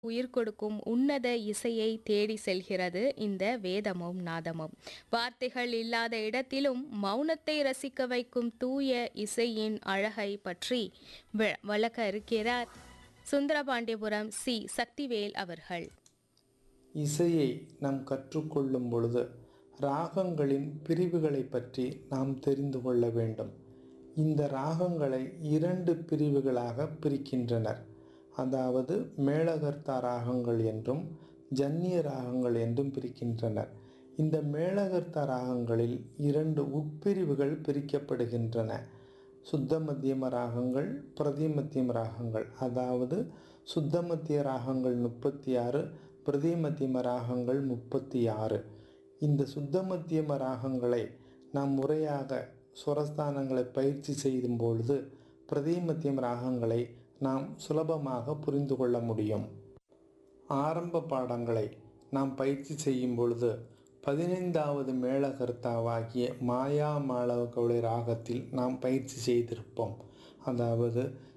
உயிர் கொடுக்கும் உன்னத இசையை தேடி செல்கிறது இந்த வேதமும் நாதமும் வார்த்தைகள் இல்லாத இடத்திலும் மௌனத்தை ரசிக்க வைக்கும் தூய இசையின் அழகை பற்றி வ- வழங்க இருக்கிறார் சுந்தரபாண்டியபுரம் சி சக்திவேல் அவர்கள் இசையை நாம் கற்றுக்கொள்ளும் பொழுது ராகங்களின் பிரிவுகளை பற்றி நாம் தெரிந்து கொள்ள வேண்டும் இந்த ராகங்களை இரண்டு பிரிவுகளாக பிரிக்கின்றனர் அதாவது மேளகர்த்தா ராகங்கள் என்றும் ஜன்னிய ராகங்கள் என்றும் பிரிக்கின்றனர் இந்த மேளகர்த்தா ராகங்களில் இரண்டு உட்பிரிவுகள் பிரிக்கப்படுகின்றன சுத்த மத்தியம ராகங்கள் பிரதிமத்தியம ராகங்கள் அதாவது சுத்த மத்திய ராகங்கள் முப்பத்தி ஆறு பிரதிமத்தியம ராகங்கள் முப்பத்தி ஆறு இந்த சுத்த மத்தியம ராகங்களை நாம் முறையாக சுரஸ்தானங்களை பயிற்சி செய்யும் பொழுது பிரதிமத்தியம் ராகங்களை நாம் சுலபமாக புரிந்து கொள்ள முடியும் ஆரம்ப பாடங்களை நாம் பயிற்சி செய்யும் பொழுது பதினைந்தாவது மேளகர்த்தாவாகிய மாயா மாளவகவுளை ராகத்தில் நாம் பயிற்சி செய்திருப்போம் அதாவது